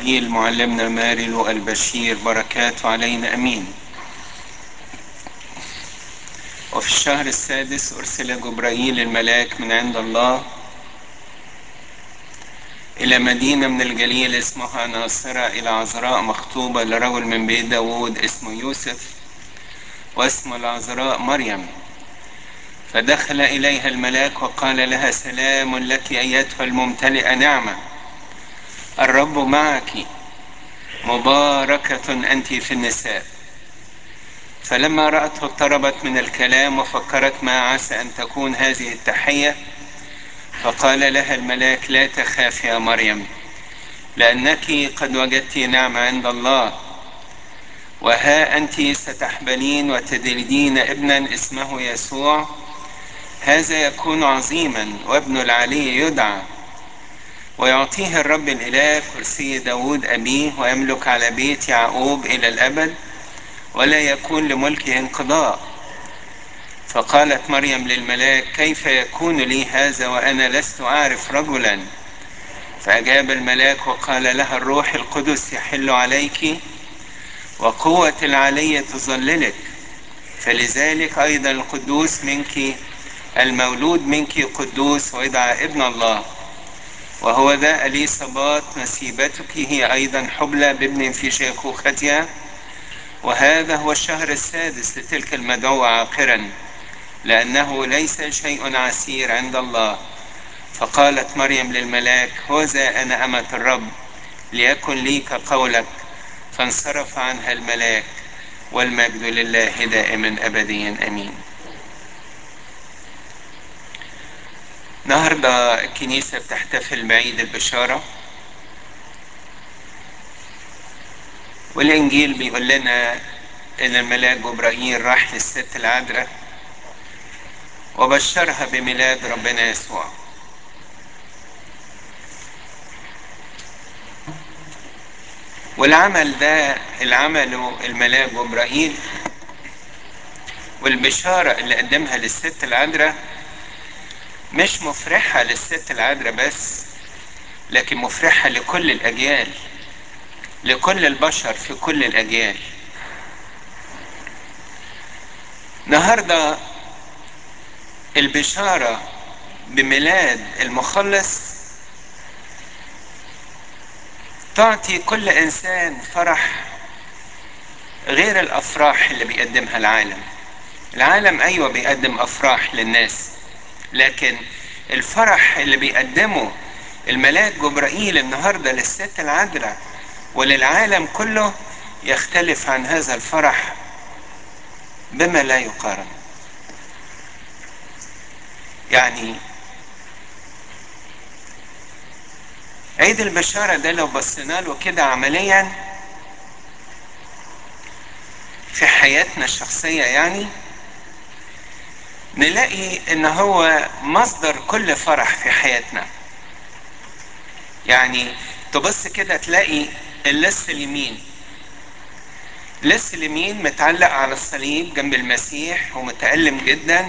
جبرائيل معلمنا ماري لؤى البشير بركاته علينا امين وفي الشهر السادس ارسل جبرائيل الملاك من عند الله الى مدينه من الجليل اسمها ناصره الى عذراء مخطوبه لرجل من بيت داوود اسمه يوسف واسم العذراء مريم فدخل اليها الملاك وقال لها سلام لك ايتها الممتلئه نعمه الرب معك مباركه انت في النساء فلما راته اضطربت من الكلام وفكرت ما عسى ان تكون هذه التحيه فقال لها الملاك لا تخاف يا مريم لانك قد وجدت نعمه عند الله وها انت ستحبلين وتدلدين ابنا اسمه يسوع هذا يكون عظيما وابن العلي يدعى ويعطيه الرب الاله كرسي داود ابيه ويملك على بيت يعقوب الى الابد ولا يكون لملكه انقضاء فقالت مريم للملاك كيف يكون لي هذا وانا لست اعرف رجلا فاجاب الملاك وقال لها الروح القدس يحل عليك وقوه العلي تظللك فلذلك ايضا القدوس منك المولود منك قدوس ويدعى ابن الله وهو ذا اليصابات نسيبتك هي ايضا حبلى بابن في شيخوختها وهذا هو الشهر السادس لتلك المدعوة عاقرا لأنه ليس شيء عسير عند الله فقالت مريم للملاك هوذا أنا أمة الرب ليكن لي كقولك فانصرف عنها الملاك والمجد لله دائما أبديا أمين النهاردة الكنيسة بتحتفل بعيد البشارة والإنجيل بيقول لنا إن الملاك جبرائيل راح للست العذراء وبشرها بميلاد ربنا يسوع والعمل ده اللي عمله الملاك جبرائيل والبشارة اللي قدمها للست العذراء مش مفرحة للست العذراء بس لكن مفرحة لكل الأجيال لكل البشر في كل الأجيال النهارده البشارة بميلاد المخلص تعطي كل إنسان فرح غير الأفراح اللي بيقدمها العالم العالم أيوة بيقدم أفراح للناس لكن الفرح اللي بيقدمه الملاك جبرائيل النهاردة للست العذراء وللعالم كله يختلف عن هذا الفرح بما لا يقارن يعني عيد البشارة ده لو بصينا له كده عمليا في حياتنا الشخصية يعني نلاقي ان هو مصدر كل فرح في حياتنا يعني تبص كده تلاقي اللص اليمين اللص اليمين متعلق على الصليب جنب المسيح ومتألم جدا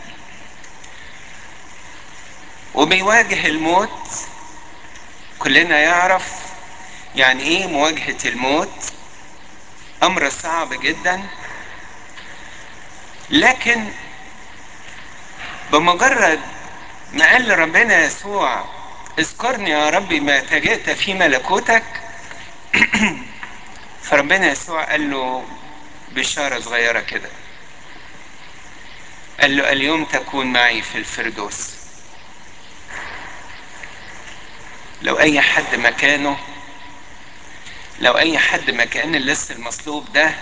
وبيواجه الموت كلنا يعرف يعني ايه مواجهة الموت امر صعب جدا لكن بمجرد ما قال ربنا يسوع اذكرني يا ربي ما تجئت في ملكوتك فربنا يسوع قال له بشارة صغيرة كده قال له اليوم تكون معي في الفردوس لو اي حد مكانه لو اي حد مكان اللص المصلوب ده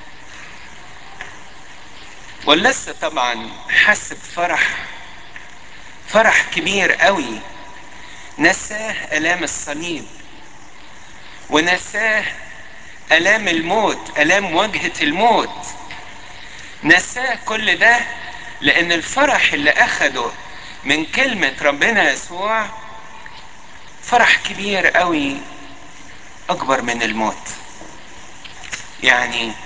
واللص طبعا حس بفرح فرح كبير قوي نساه الام الصليب ونساه الام الموت الام مواجهه الموت نساه كل ده لان الفرح اللي اخده من كلمه ربنا يسوع فرح كبير قوي اكبر من الموت يعني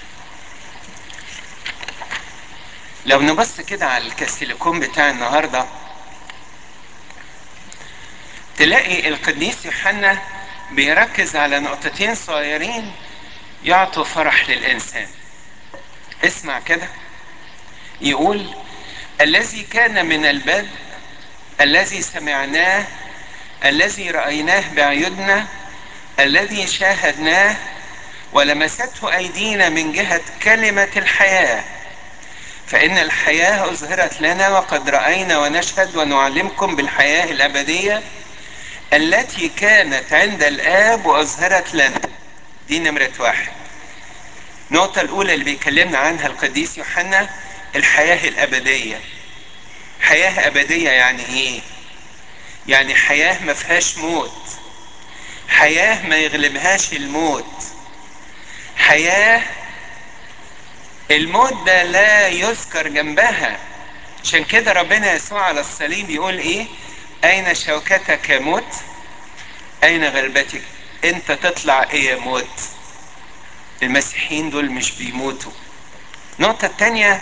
لو نبص كده على الكاستيليكون بتاع النهارده تلاقي القديس يوحنا بيركز على نقطتين صغيرين يعطوا فرح للإنسان اسمع كده يقول الذي كان من البدء الذي سمعناه الذي رأيناه بعيوننا الذي شاهدناه ولمسته أيدينا من جهة كلمة الحياة فإن الحياة أظهرت لنا وقد رأينا ونشهد ونعلمكم بالحياة الأبدية التي كانت عند الآب وأظهرت لنا دي نمرة واحد النقطة الأولى اللي بيكلمنا عنها القديس يوحنا الحياة الأبدية حياة أبدية يعني إيه؟ يعني حياة ما فيهاش موت حياة ما يغلبهاش الموت حياة الموت ده لا يذكر جنبها عشان كده ربنا يسوع على الصليب يقول ايه اين شوكتك يا موت اين غلبتك انت تطلع ايه يا موت المسيحيين دول مش بيموتوا النقطة التانية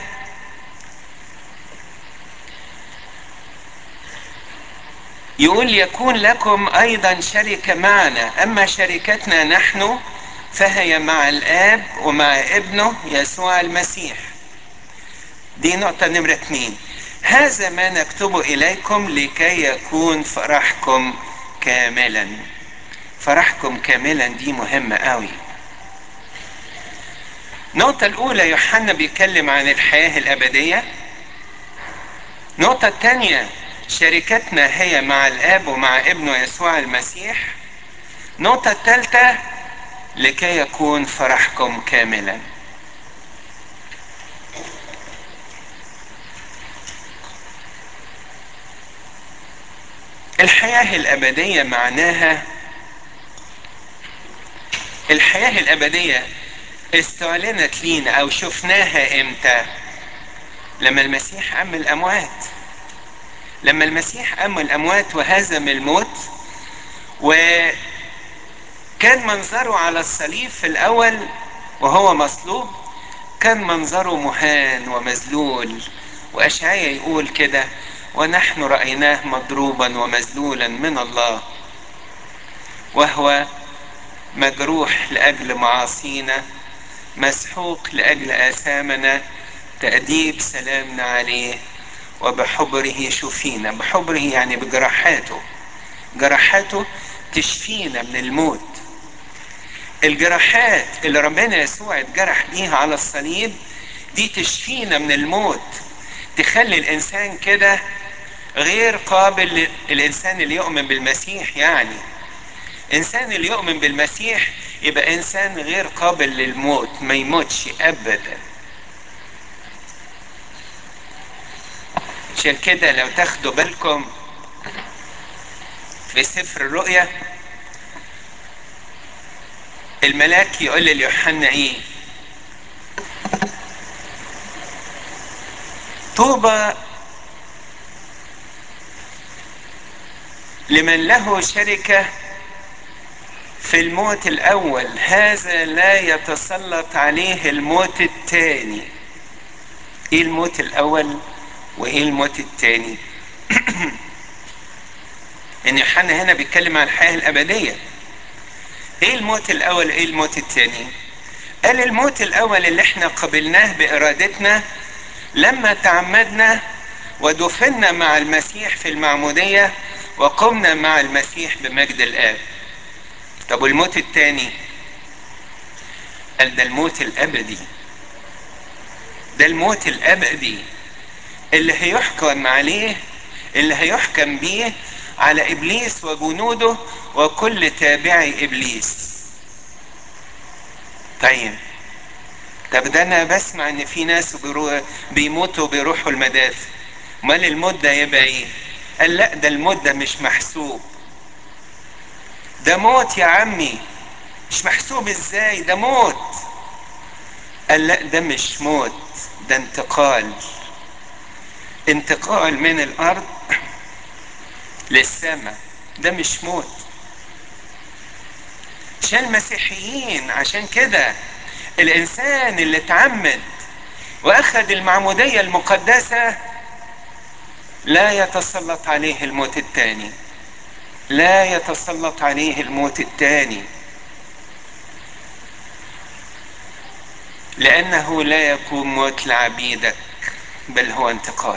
يقول يكون لكم ايضا شركة معنا اما شركتنا نحن فهي مع الاب ومع ابنه يسوع المسيح دي نقطة نمرة اتنين هذا ما نكتب اليكم لكي يكون فرحكم كاملا فرحكم كاملا دي مهمة قوي النقطة الأولى يوحنا بيتكلم عن الحياة الأبدية النقطة الثانية شركتنا هي مع الآب ومع ابنه يسوع المسيح النقطة الثالثة لكي يكون فرحكم كاملا الحياة الأبدية معناها الحياة الأبدية استعلنت لينا أو شفناها إمتى لما المسيح أم الأموات لما المسيح أم الأموات وهزم الموت وكان منظره على الصليب في الأول وهو مصلوب كان منظره مهان ومذلول وأشعيا يقول كده ونحن رأيناه مضروبا ومذلولا من الله وهو مجروح لأجل معاصينا مسحوق لأجل آثامنا تأديب سلامنا عليه وبحبره شفينا بحبره يعني بجراحاته جراحاته تشفينا من الموت الجراحات اللي ربنا يسوع اتجرح بيها على الصليب دي تشفينا من الموت تخلي الانسان كده غير قابل الانسان اللي يؤمن بالمسيح يعني انسان اللي يؤمن بالمسيح يبقى انسان غير قابل للموت ما يموتش ابدا عشان كده لو تاخدوا بالكم في سفر الرؤيا الملاك يقول ليوحنا ايه طوبى لمن له شركة في الموت الأول هذا لا يتسلط عليه الموت الثاني ايه الموت الأول وايه الموت الثاني ان يوحنا هنا بيتكلم عن الحياة الأبدية ايه الموت الأول ايه الموت الثاني قال الموت الأول اللي احنا قبلناه بإرادتنا لما تعمدنا ودفنا مع المسيح في المعمودية وقمنا مع المسيح بمجد الآب طب والموت الثاني قال ده الموت الأبدي ده الموت الأبدي اللي هيحكم عليه اللي هيحكم بيه على إبليس وجنوده وكل تابعي إبليس طيب طب ده أنا بسمع إن في ناس بيرو... بيموتوا بيروحوا المدافع امال الموت ده يبقى ايه قال لا ده الموت ده مش محسوب ده موت يا عمي مش محسوب ازاي ده موت قال لا ده مش موت ده انتقال انتقال من الارض للسماء ده مش موت عشان المسيحيين عشان كده الانسان اللي اتعمد واخذ المعموديه المقدسه لا يتسلط عليه الموت الثاني لا يتسلط عليه الموت الثاني لانه لا يكون موت لعبيدك بل هو انتقال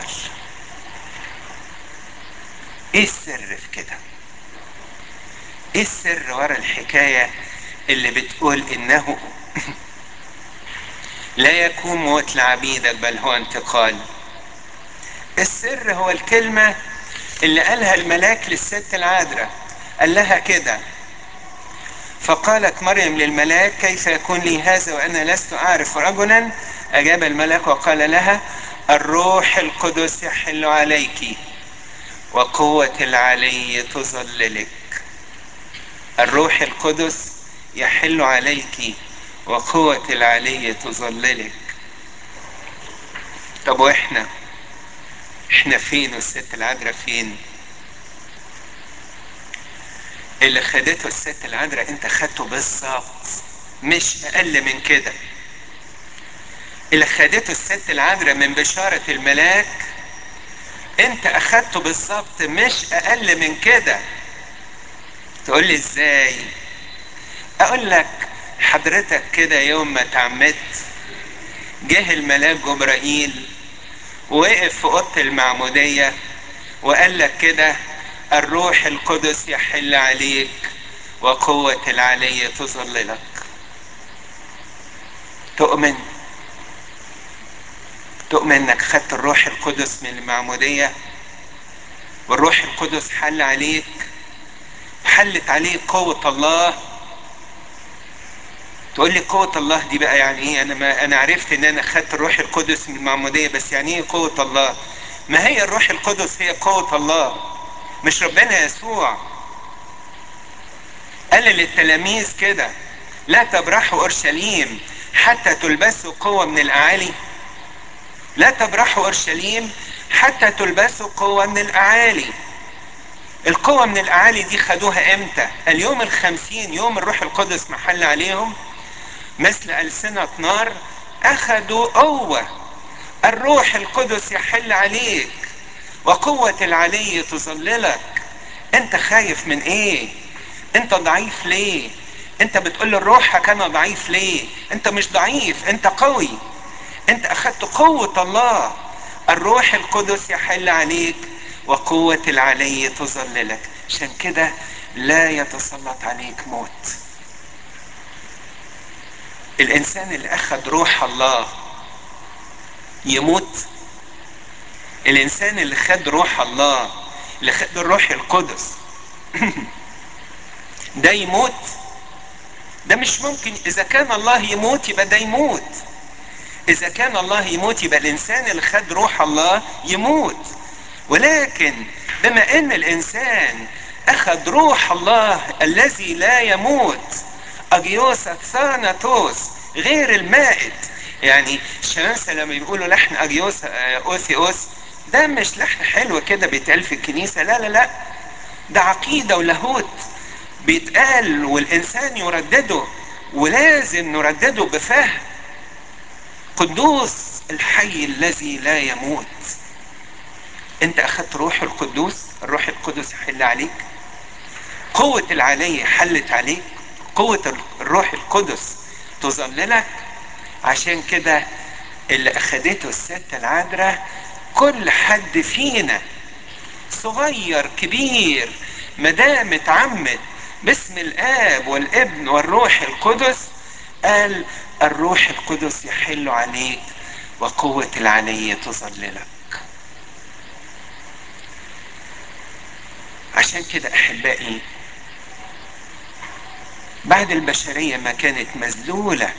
ايه السر في كده ايه السر ورا الحكايه اللي بتقول انه لا يكون موت لعبيدك بل هو انتقال السر هو الكلمة اللي قالها الملاك للست العذراء قال لها كده فقالت مريم للملاك كيف يكون لي هذا وأنا لست أعرف رجلا أجاب الملاك وقال لها الروح القدس يحل عليك وقوة العلي تظللك الروح القدس يحل عليك وقوة العلي تظللك طب واحنا احنا فين والست العذراء فين اللي خدته الست العذراء انت خدته بالظبط مش اقل من كده اللي خدته الست العذراء من بشارة الملاك انت اخدته بالظبط مش اقل من كده تقول لي ازاي اقول لك حضرتك كده يوم ما تعمدت جه الملاك جبرائيل وقف في اوضه المعموديه وقال لك كده الروح القدس يحل عليك وقوة العلي تظللك تؤمن تؤمن انك خدت الروح القدس من المعمودية والروح القدس حل عليك حلت عليك قوة الله تقول لي قوة الله دي بقى يعني ايه انا ما انا عرفت ان انا خدت الروح القدس من المعمودية بس يعني ايه قوة الله ما هي الروح القدس هي قوة الله مش ربنا يسوع قال للتلاميذ كده لا تبرحوا اورشليم حتى تلبسوا قوة من الاعالي لا تبرحوا اورشليم حتى تلبسوا قوة من الاعالي القوة من الاعالي دي خدوها امتى اليوم الخمسين يوم الروح القدس محل عليهم مثل ألسنة نار أخذوا قوة الروح القدس يحل عليك وقوة العلي تظللك انت خايف من ايه انت ضعيف ليه انت بتقول لروحك انا ضعيف ليه انت مش ضعيف انت قوي انت اخدت قوة الله الروح القدس يحل عليك وقوة العلي تظللك عشان كده لا يتسلط عليك موت الانسان اللي اخد روح الله يموت الانسان اللي خد روح الله اللي خد الروح القدس ده يموت ده مش ممكن اذا كان الله يموت يبقى ده يموت اذا كان الله يموت يبقى الانسان اللي خد روح الله يموت ولكن بما ان الانسان اخذ روح الله الذي لا يموت اجيوس ثاناتوس غير المائت يعني الشمامسه لما بيقولوا لحن اجيوس اوثيوس ده مش لحن حلو كده بيتقال في الكنيسه لا لا لا ده عقيده ولاهوت بيتقال والانسان يردده ولازم نردده بفهم قدوس الحي الذي لا يموت انت اخذت روح القدوس الروح القدس يحل عليك قوة العلي حلت عليك قوة الروح القدس تظللك عشان كده اللي اخدته الست العذراء كل حد فينا صغير كبير مدام اتعمد باسم الاب والابن والروح القدس قال الروح القدس يحل عليك وقوة العلي تظللك عشان كده احبائي بعد البشرية ما كانت مذلولة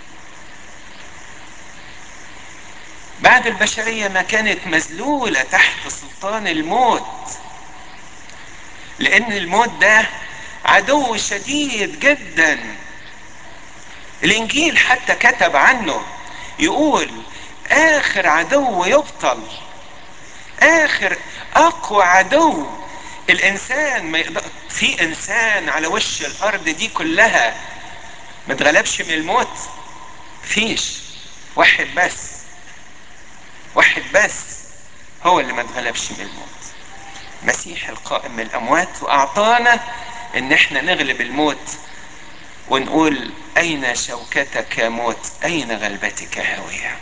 بعد البشرية ما كانت مذلولة تحت سلطان الموت لأن الموت ده عدو شديد جدا الإنجيل حتى كتب عنه يقول آخر عدو يبطل آخر أقوى عدو الإنسان ما يقدر في إنسان على وش الأرض دي كلها ما اتغلبش من الموت فيش واحد بس واحد بس هو اللي ما اتغلبش من الموت مسيح القائم من الاموات واعطانا ان احنا نغلب الموت ونقول اين شوكتك يا موت اين غلبتك هاويه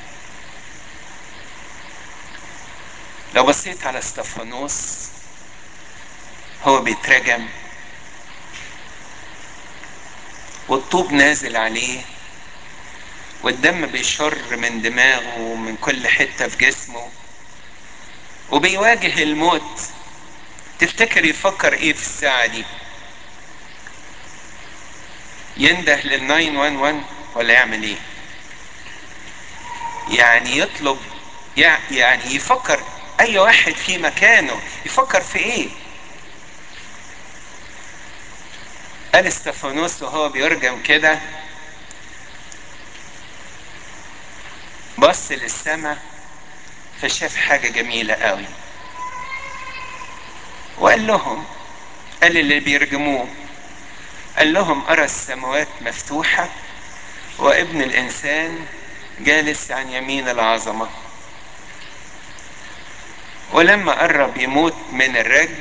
لو بصيت على استفانوس هو بيترجم والطوب نازل عليه والدم بيشر من دماغه ومن كل حته في جسمه وبيواجه الموت تفتكر يفكر ايه في الساعه دي ينده لل 911 ولا يعمل ايه يعني يطلب يعني يفكر اي واحد في مكانه يفكر في ايه قال استفانوس وهو بيرجم كده بص للسماء فشاف حاجة جميلة قوي وقال لهم قال اللي بيرجموه قال لهم أرى السماوات مفتوحة وابن الإنسان جالس عن يمين العظمة ولما قرب يموت من الرجم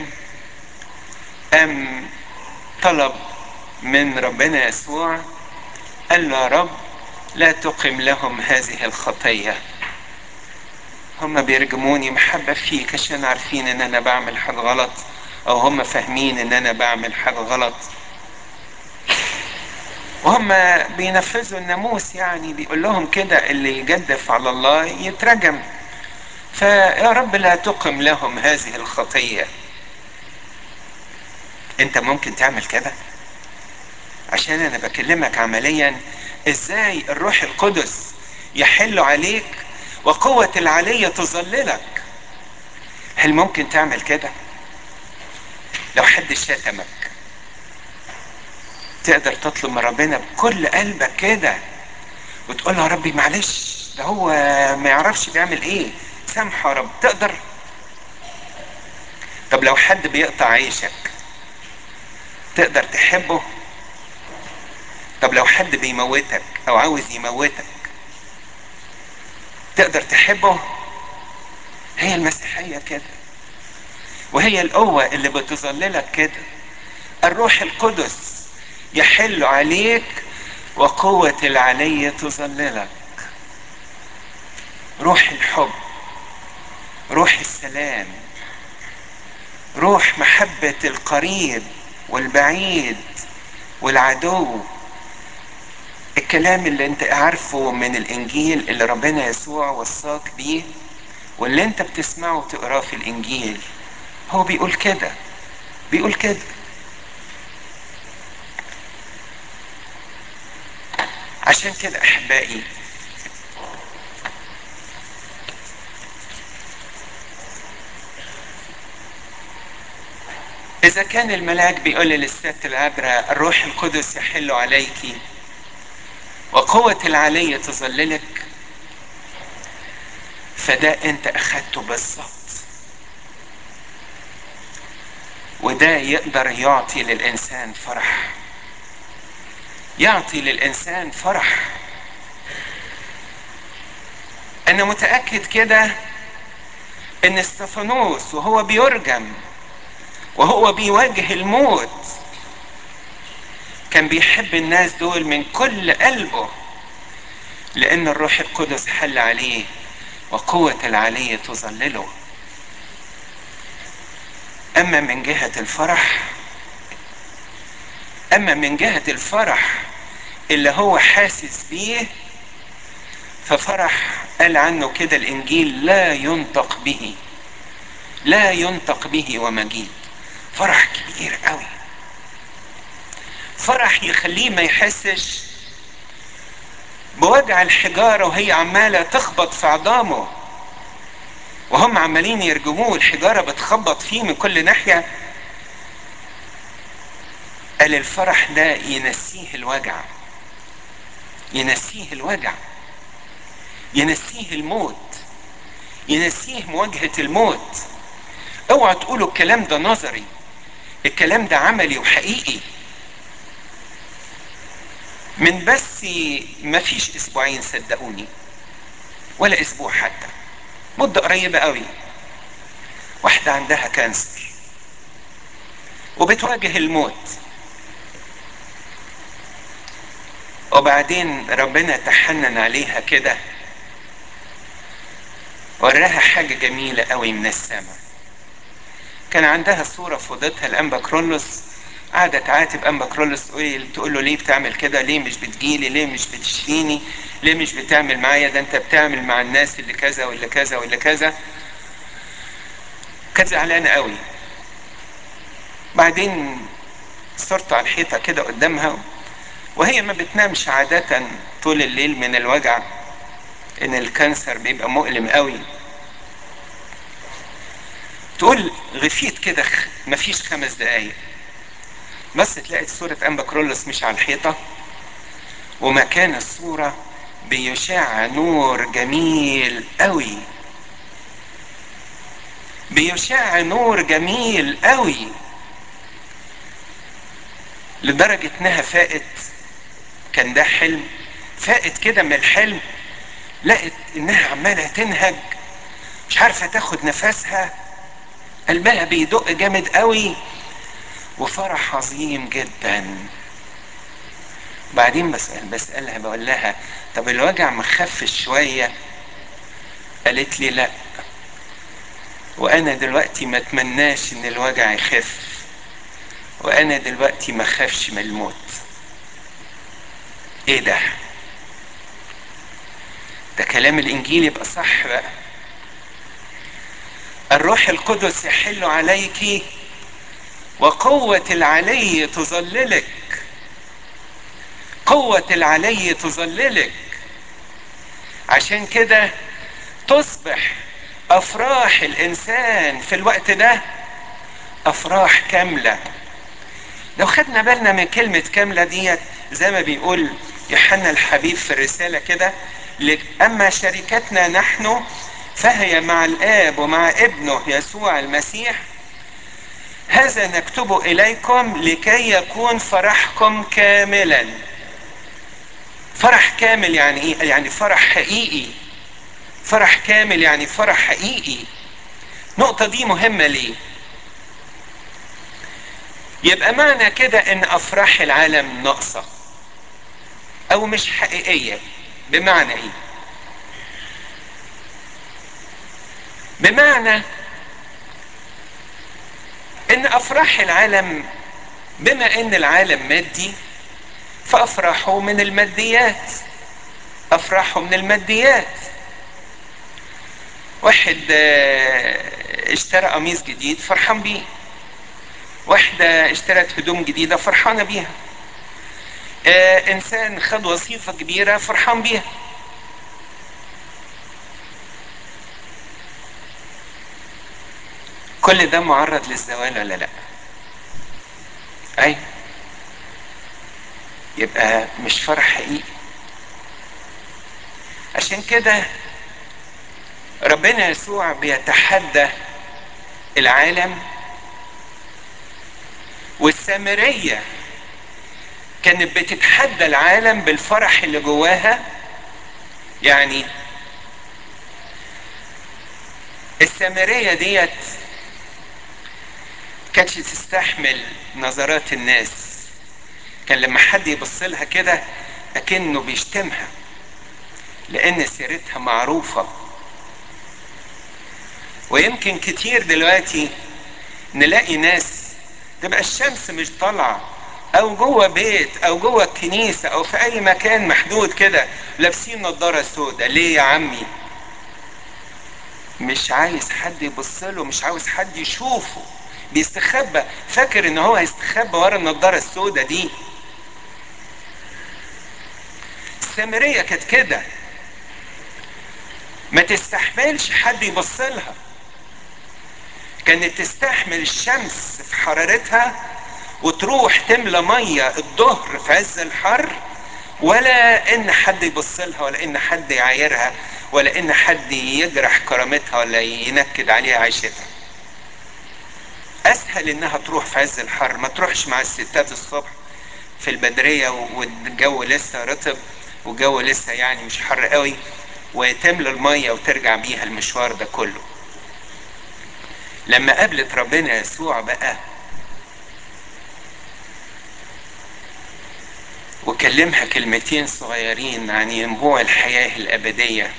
قام طلب من ربنا يسوع قال له يا رب لا تقم لهم هذه الخطية هم بيرجموني محبة فيك عشان عارفين ان انا بعمل حاجة غلط او هم فاهمين ان انا بعمل حاجة غلط وهم بينفذوا الناموس يعني بيقول لهم كده اللي يجدف على الله يترجم فيا رب لا تقم لهم هذه الخطية انت ممكن تعمل كده عشان انا بكلمك عمليا ازاي الروح القدس يحل عليك وقوة العلية تظللك هل ممكن تعمل كده لو حد شتمك تقدر تطلب من ربنا بكل قلبك كده وتقول له يا ربي معلش ده هو ما يعرفش بيعمل ايه سامحه يا رب تقدر طب لو حد بيقطع عيشك تقدر تحبه طب لو حد بيموتك او عاوز يموتك تقدر تحبه هي المسيحية كده وهي القوة اللي بتظللك كده الروح القدس يحل عليك وقوة العلي تظللك روح الحب روح السلام روح محبة القريب والبعيد والعدو الكلام اللي انت عارفه من الانجيل اللي ربنا يسوع وصاك بيه واللي انت بتسمعه وتقراه في الانجيل هو بيقول كده بيقول كده عشان كده احبائي اذا كان الملاك بيقول للست العذراء الروح القدس يحل عليك وقوة العلي تظللك فده انت اخدته بالظبط وده يقدر يعطي للانسان فرح يعطي للانسان فرح انا متاكد كده ان استفانوس وهو بيرجم وهو بيواجه الموت كان بيحب الناس دول من كل قلبه لان الروح القدس حل عليه وقوة العلي تظلله اما من جهة الفرح اما من جهة الفرح اللي هو حاسس بيه ففرح قال عنه كده الانجيل لا ينطق به لا ينطق به ومجيد فرح كبير قوي فرح يخليه ما يحسش بوجع الحجارة وهي عمالة تخبط في عظامه وهم عمالين يرجموه الحجارة بتخبط فيه من كل ناحية قال الفرح ده ينسيه الوجع ينسيه الوجع ينسيه الموت ينسيه مواجهة الموت اوعى تقولوا الكلام ده نظري الكلام ده عملي وحقيقي من بس ما فيش اسبوعين صدقوني ولا اسبوع حتى مدة قريبة قوي واحدة عندها كانسر وبتواجه الموت وبعدين ربنا تحنن عليها كده وراها حاجة جميلة قوي من السماء كان عندها صورة في اوضتها الانبا كرولوس قعدت تعاتب انبا كرولوس تقول له ليه بتعمل كده ليه مش بتجيلي ليه مش بتشفيني ليه مش بتعمل معايا ده انت بتعمل مع الناس اللي كذا واللي كذا واللي كذا كانت زعلانة قوي بعدين صرت على الحيطة كده قدامها وهي ما بتنامش عادة طول الليل من الوجع ان الكانسر بيبقى مؤلم قوي تقول غفيت كده مفيش خمس دقايق بس تلاقي صورة أنبا كرولوس مش على الحيطة ومكان الصورة بيشع نور جميل قوي بيشع نور جميل قوي لدرجة انها فاقت كان ده حلم فاقت كده من الحلم لقت انها عمالة تنهج مش عارفة تاخد نفسها قلبها بيدق جامد قوي وفرح عظيم جدا بعدين بسأل بسألها بقول لها طب الوجع مخفش شوية قالت لي لا وانا دلوقتي ما اتمناش ان الوجع يخف وانا دلوقتي ما خافش من الموت ايه ده ده كلام الانجيل يبقى صح بقى الروح القدس يحل عليك وقوة العلي تظللك قوة العلي تظللك عشان كده تصبح افراح الانسان في الوقت ده افراح كاملة لو خدنا بالنا من كلمة كاملة ديت زي ما بيقول يوحنا الحبيب في الرسالة كده اما شركتنا نحن فهي مع الاب ومع ابنه يسوع المسيح هذا نكتب اليكم لكي يكون فرحكم كاملا فرح كامل يعني ايه يعني فرح حقيقي فرح كامل يعني فرح حقيقي النقطة دي مهمة ليه يبقى معنى كده ان افراح العالم ناقصة او مش حقيقية بمعنى ايه بمعنى ان افراح العالم بما ان العالم مادي فافراحه من الماديات افراحه من الماديات واحد اشترى قميص جديد فرحان بيه واحدة اشترت هدوم جديدة فرحانة بيها اه انسان خد وظيفة كبيرة فرحان بيها كل ده معرض للزوال ولا لا اي يبقى مش فرح حقيقي عشان كده ربنا يسوع بيتحدى العالم والسامرية كانت بتتحدى العالم بالفرح اللي جواها يعني السامرية ديت كانتش تستحمل نظرات الناس كان لما حد يبص لها كده اكنه بيشتمها لان سيرتها معروفة ويمكن كتير دلوقتي نلاقي ناس تبقى الشمس مش طالعة او جوه بيت او جوه الكنيسة او في اي مكان محدود كده لابسين نظارة سوداء ليه يا عمي مش عايز حد يبص له مش عاوز حد يشوفه بيستخبى فاكر ان هو هيستخبى ورا النضاره السوداء دي السامريه كانت كده ما تستحملش حد يبص لها كانت تستحمل الشمس في حرارتها وتروح تملى ميه الظهر في عز الحر ولا ان حد يبص لها ولا ان حد يعايرها ولا ان حد يجرح كرامتها ولا ينكد عليها عيشتها اسهل انها تروح في عز الحر ما تروحش مع الستات الصبح في البدرية والجو لسه رطب والجو لسه يعني مش حر قوي وتملى المية وترجع بيها المشوار ده كله لما قابلت ربنا يسوع بقى وكلمها كلمتين صغيرين عن ينبوع الحياة الأبدية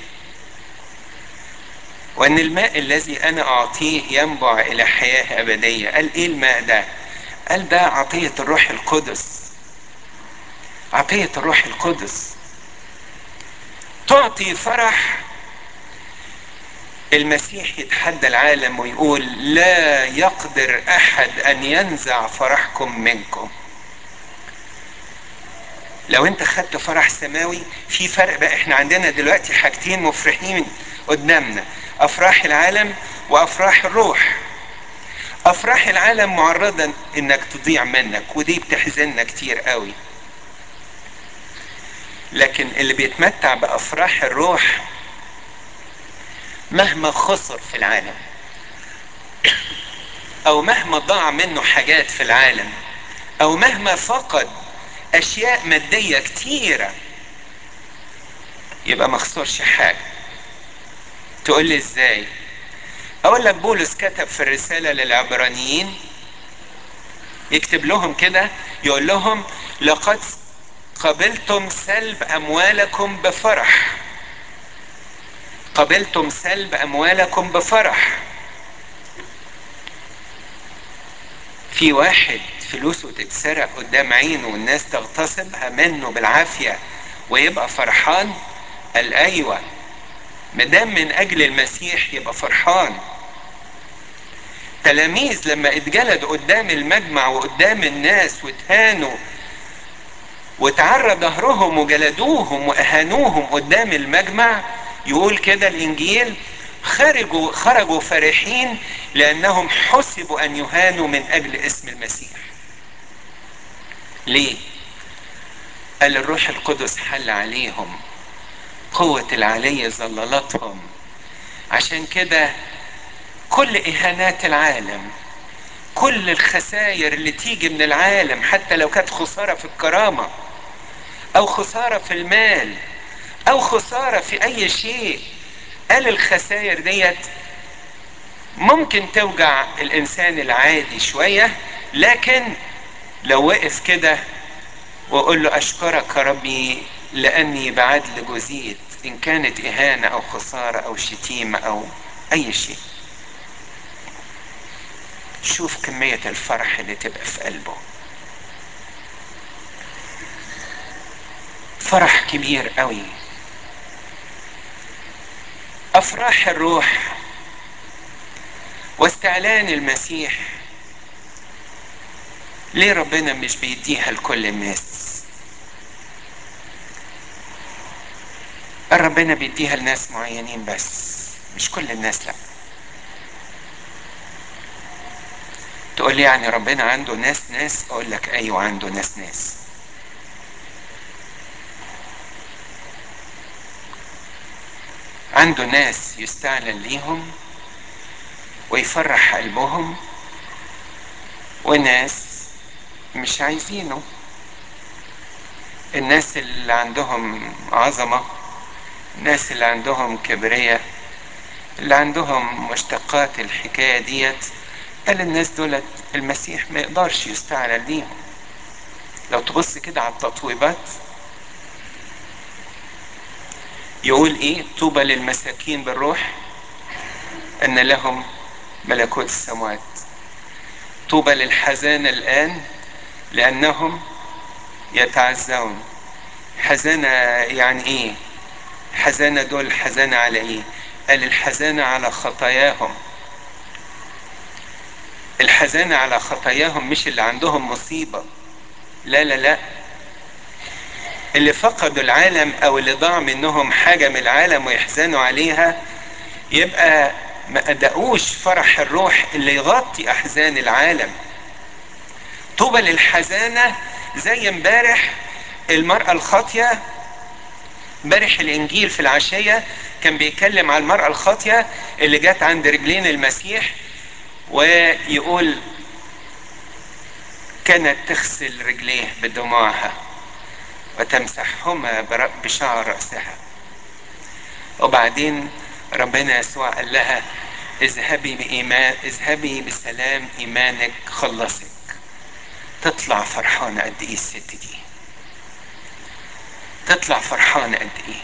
وأن الماء الذي أنا أعطيه ينبع إلى حياة أبدية قال إيه الماء ده قال ده عطية الروح القدس عطية الروح القدس تعطي فرح المسيح يتحدى العالم ويقول لا يقدر احد ان ينزع فرحكم منكم لو انت خدت فرح سماوي في فرق بقى احنا عندنا دلوقتي حاجتين مفرحين قدامنا افراح العالم وافراح الروح افراح العالم معرضة انك تضيع منك ودي بتحزننا كتير قوي لكن اللي بيتمتع بافراح الروح مهما خسر في العالم او مهما ضاع منه حاجات في العالم او مهما فقد اشياء مادية كتيرة يبقى ما خسرش حاجة تقول لي ازاي اقول لك بولس كتب في الرسالة للعبرانيين يكتب لهم كده يقول لهم لقد قبلتم سلب اموالكم بفرح قبلتم سلب اموالكم بفرح في واحد فلوسه تتسرق قدام عينه والناس تغتصبها منه بالعافيه ويبقى فرحان قال ايوه مدام من اجل المسيح يبقى فرحان تلاميذ لما اتجلدوا قدام المجمع وقدام الناس واتهانوا وتعرى ظهرهم وجلدوهم واهانوهم قدام المجمع يقول كده الانجيل خرجوا خرجوا فرحين لانهم حسبوا ان يهانوا من اجل اسم المسيح ليه قال الروح القدس حل عليهم قوة العلي ظللتهم عشان كده كل اهانات العالم كل الخسائر اللي تيجي من العالم حتى لو كانت خسارة في الكرامة او خسارة في المال او خسارة في اي شيء قال الخسائر ديت ممكن توجع الانسان العادي شوية لكن لو وقف كده واقول له اشكرك يا ربي لاني بعدل جزيت ان كانت اهانة او خسارة او شتيمة او اي شيء شوف كمية الفرح اللي تبقى في قلبه فرح كبير قوي افراح الروح واستعلان المسيح ليه ربنا مش بيديها لكل الناس ربنا بيديها لناس معينين بس مش كل الناس لا تقول لي يعني ربنا عنده ناس ناس اقول لك ايوه عنده ناس ناس عنده ناس يستعلن ليهم ويفرح قلبهم وناس مش عايزينه الناس اللي عندهم عظمة الناس اللي عندهم كبرية اللي عندهم مشتقات الحكاية ديت قال الناس دولت المسيح ما يقدرش يستعلن ليهم لو تبص كده على التطويبات يقول ايه طوبى للمساكين بالروح ان لهم ملكوت السماوات طوبى للحزانة الآن لأنهم يتعزون حزانة يعني إيه؟ حزانة دول حزانة على إيه؟ قال الحزانة على خطاياهم الحزانة على خطاياهم مش اللي عندهم مصيبة لا لا لا اللي فقدوا العالم أو اللي ضاع منهم حاجة من العالم ويحزنوا عليها يبقى ما أدقوش فرح الروح اللي يغطي أحزان العالم طوبى للحزانة زي امبارح المرأة الخاطية امبارح الإنجيل في العشية كان بيتكلم على المرأة الخاطية اللي جت عند رجلين المسيح ويقول كانت تغسل رجليه بدموعها وتمسحهما بشعر رأسها وبعدين ربنا يسوع قال لها اذهبي بإيمان اذهبي بسلام إيمانك خلصك تطلع فرحانة قد إيه الست دي تطلع فرحانة قد ايه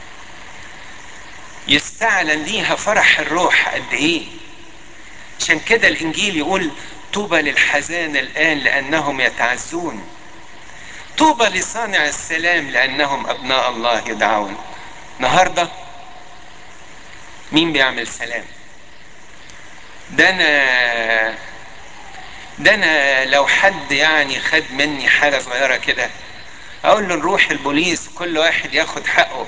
يستعلن ليها فرح الروح قد ايه عشان كده الانجيل يقول طوبى للحزان الان لانهم يتعزون طوبى لصانع السلام لانهم ابناء الله يدعون النهارده مين بيعمل سلام ده انا ده انا لو حد يعني خد مني حاجه صغيره كده اقول له نروح البوليس كل واحد ياخد حقه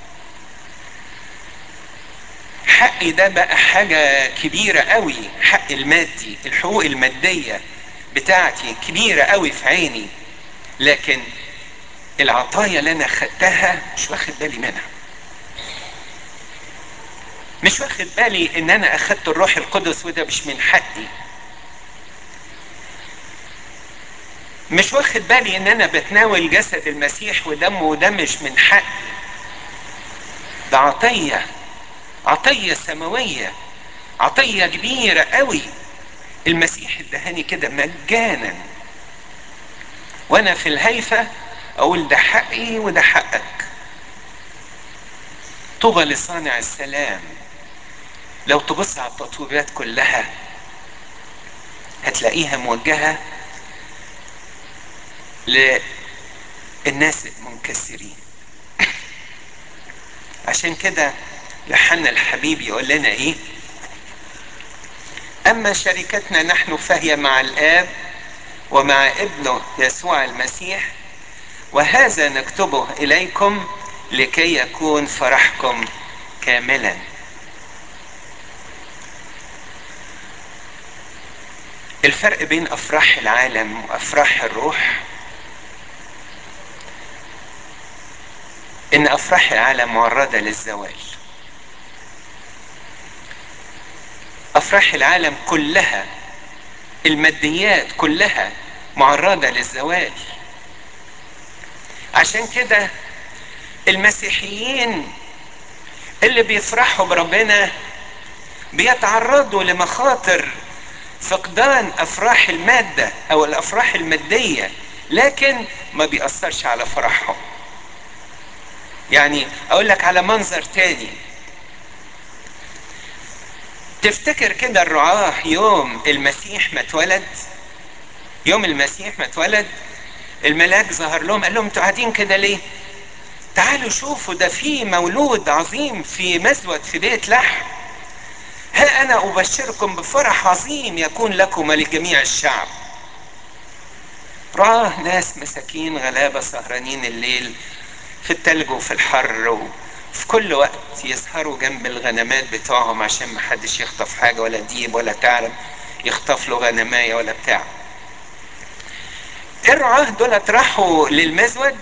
حقي ده بقى حاجة كبيرة قوي حق المادي الحقوق المادية بتاعتي كبيرة قوي في عيني لكن العطايا اللي انا خدتها مش واخد بالي منها مش واخد بالي ان انا اخدت الروح القدس وده مش من حقي مش واخد بالي ان انا بتناول جسد المسيح ودمه وده مش من حقي ده عطيه عطية سماوية عطية كبيرة قوي المسيح ادهاني كده مجانا وانا في الهيفة اقول ده حقي وده حقك طوبى لصانع السلام لو تبص على التطويبات كلها هتلاقيها موجهة للناس المنكسرين عشان كده يوحنا الحبيب يقول لنا ايه اما شركتنا نحن فهي مع الاب ومع ابنه يسوع المسيح وهذا نكتبه اليكم لكي يكون فرحكم كاملا الفرق بين افراح العالم وافراح الروح ان افراح العالم معرضه للزوال افراح العالم كلها الماديات كلها معرضه للزوال عشان كده المسيحيين اللي بيفرحوا بربنا بيتعرضوا لمخاطر فقدان افراح الماده او الافراح الماديه لكن ما بيأثرش على فرحهم يعني اقول لك على منظر تاني تفتكر كده الرعاة يوم المسيح ما اتولد يوم المسيح ما اتولد الملاك ظهر لهم قال لهم انتوا قاعدين كده ليه تعالوا شوفوا ده في مولود عظيم في مزود في بيت لحم ها انا ابشركم بفرح عظيم يكون لكم لجميع الشعب راه ناس مساكين غلابه سهرانين الليل في التلج وفي الحر وفي كل وقت يسهروا جنب الغنمات بتوعهم عشان ما حدش يخطف حاجه ولا ديب ولا تعرب يخطف له غنمايه ولا بتاع الرعاه دول راحوا للمزود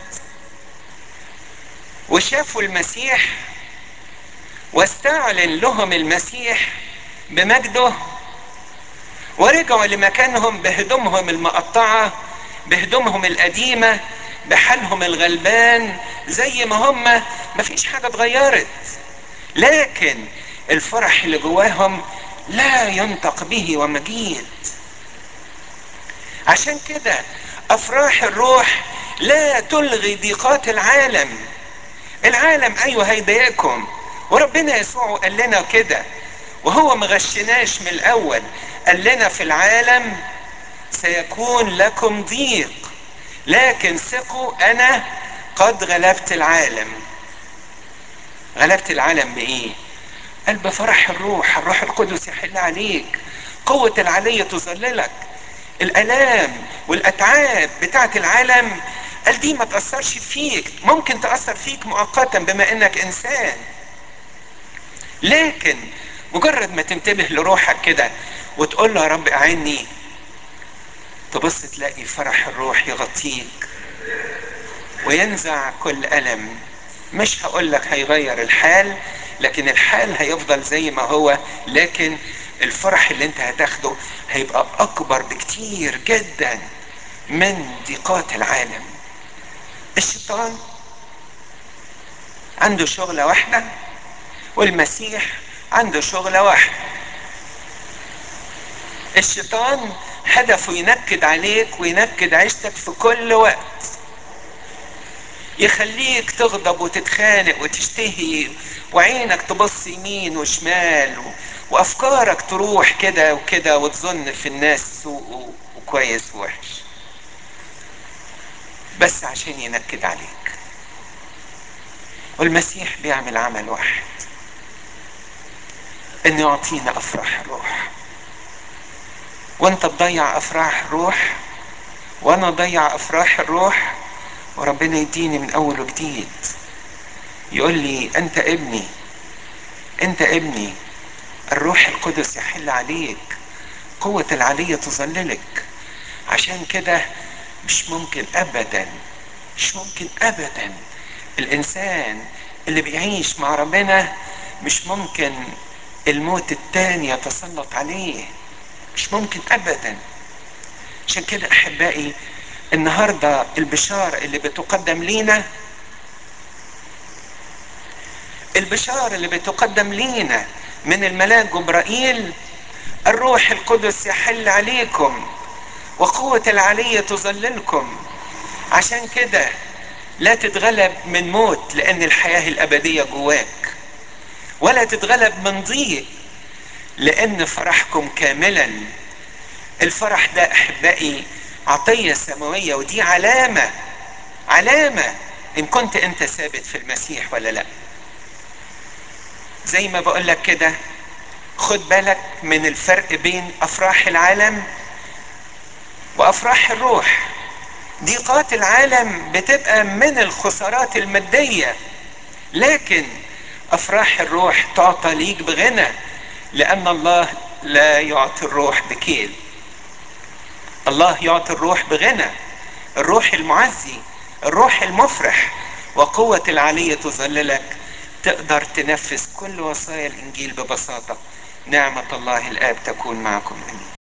وشافوا المسيح واستعلن لهم المسيح بمجده ورجعوا لمكانهم بهدومهم المقطعة بهدومهم القديمة بحالهم الغلبان زي ما هم مفيش حاجة اتغيرت لكن الفرح اللي جواهم لا ينطق به ومجيد عشان كده افراح الروح لا تلغي ضيقات العالم العالم ايوه هيضايقكم وربنا يسوع قال لنا كده وهو مغشناش من الاول قال لنا في العالم سيكون لكم ضيق لكن ثقوا انا قد غلبت العالم غلبت العالم بايه قال بفرح الروح الروح القدس يحل عليك قوة العلية تظللك الالام والاتعاب بتاعت العالم قال دي ما تأثرش فيك ممكن تأثر فيك مؤقتا بما انك انسان لكن مجرد ما تنتبه لروحك كده وتقول له يا رب اعني تبص تلاقي فرح الروح يغطيك وينزع كل ألم مش هقول لك هيغير الحال لكن الحال هيفضل زي ما هو لكن الفرح اللي انت هتاخده هيبقى اكبر بكتير جدا من ضيقات العالم الشيطان عنده شغلة واحدة والمسيح عنده شغلة واحدة الشيطان هدفه ينكد عليك وينكد عيشتك في كل وقت يخليك تغضب وتتخانق وتشتهي وعينك تبص يمين وشمال و... وافكارك تروح كده وكده وتظن في الناس سوء وكويس ووحش بس عشان ينكد عليك والمسيح بيعمل عمل واحد انه يعطينا افراح الروح وانت تضيع افراح الروح وانا اضيع افراح الروح وربنا يديني من اول وجديد يقول لي انت ابني انت ابني الروح القدس يحل عليك قوة العلية تظللك عشان كده مش ممكن ابدا مش ممكن ابدا الانسان اللي بيعيش مع ربنا مش ممكن الموت التاني يتسلط عليه مش ممكن ابدا عشان كده احبائي النهارده البشارة اللي بتقدم لينا البشارة اللي بتقدم لينا من الملاك جبرائيل الروح القدس يحل عليكم وقوة العلية تظللكم عشان كده لا تتغلب من موت لأن الحياة الأبدية جواك ولا تتغلب من ضيق لأن فرحكم كاملا الفرح ده أحبائي عطية سماوية ودي علامة علامة إن كنت أنت ثابت في المسيح ولا لأ زي ما بقول لك كده خد بالك من الفرق بين افراح العالم وافراح الروح ضيقات العالم بتبقى من الخسارات الماديه لكن افراح الروح تعطى ليك بغنى لان الله لا يعطي الروح بكيل الله يعطي الروح بغنى الروح المعزي الروح المفرح وقوه العليه تظللك تقدر تنفذ كل وصايا الانجيل ببساطه نعمه الله الاب تكون معكم امين